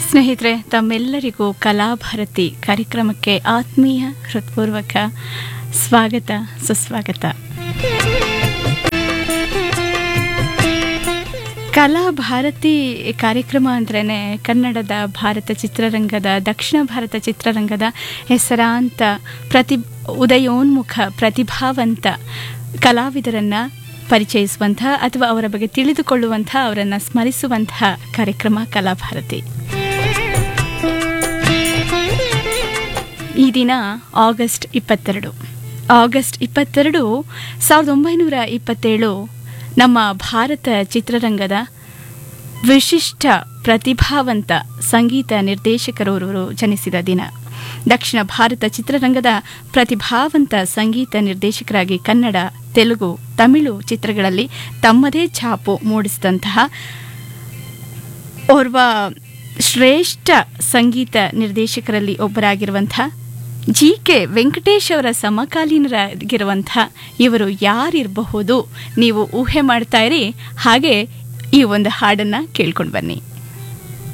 ಸ್ನೇಹಿತರೆ ತಮ್ಮೆಲ್ಲರಿಗೂ ಕಲಾಭಾರತಿ ಕಾರ್ಯಕ್ರಮಕ್ಕೆ ಆತ್ಮೀಯ ಹೃತ್ಪೂರ್ವಕ ಸ್ವಾಗತ ಸುಸ್ವಾಗತ ಕಲಾಭಾರತಿ ಕಾರ್ಯಕ್ರಮ ಅಂದ್ರೇ ಕನ್ನಡದ ಭಾರತ ಚಿತ್ರರಂಗದ ದಕ್ಷಿಣ ಭಾರತ ಚಿತ್ರರಂಗದ ಹೆಸರಾಂತ ಪ್ರತಿ ಉದಯೋನ್ಮುಖ ಪ್ರತಿಭಾವಂತ ಕಲಾವಿದರನ್ನು ಪರಿಚಯಿಸುವಂತಹ ಅಥವಾ ಅವರ ಬಗ್ಗೆ ತಿಳಿದುಕೊಳ್ಳುವಂಥ ಅವರನ್ನು ಸ್ಮರಿಸುವಂತಹ ಕಾರ್ಯಕ್ರಮ ಕಲಾಭಾರತಿ ಈ ದಿನ ಆಗಸ್ಟ್ ಇಪ್ಪತ್ತೆರಡು ಆಗಸ್ಟ್ ಇಪ್ಪತ್ತೆರಡು ಸಾವಿರದ ಒಂಬೈನೂರ ಇಪ್ಪತ್ತೇಳು ನಮ್ಮ ಭಾರತ ಚಿತ್ರರಂಗದ ವಿಶಿಷ್ಟ ಪ್ರತಿಭಾವಂತ ಸಂಗೀತ ನಿರ್ದೇಶಕರವರು ಜನಿಸಿದ ದಿನ ದಕ್ಷಿಣ ಭಾರತ ಚಿತ್ರರಂಗದ ಪ್ರತಿಭಾವಂತ ಸಂಗೀತ ನಿರ್ದೇಶಕರಾಗಿ ಕನ್ನಡ ತೆಲುಗು ತಮಿಳು ಚಿತ್ರಗಳಲ್ಲಿ ತಮ್ಮದೇ ಛಾಪು ಮೂಡಿಸಿದಂತಹ ಓರ್ವ ಶ್ರೇಷ್ಠ ಸಂಗೀತ ನಿರ್ದೇಶಕರಲ್ಲಿ ಒಬ್ಬರಾಗಿರುವಂಥ ಜಿ ಕೆ ವೆಂಕಟೇಶ್ ಅವರ ಸಮಕಾಲೀನರಾಗಿರುವಂಥ ಇವರು ಯಾರಿರಬಹುದು ನೀವು ಊಹೆ ಮಾಡ್ತಾ ಇರಿ ಹಾಗೆ ಈ ಒಂದು ಹಾಡನ್ನು ಕೇಳ್ಕೊಂಡು ಬನ್ನಿ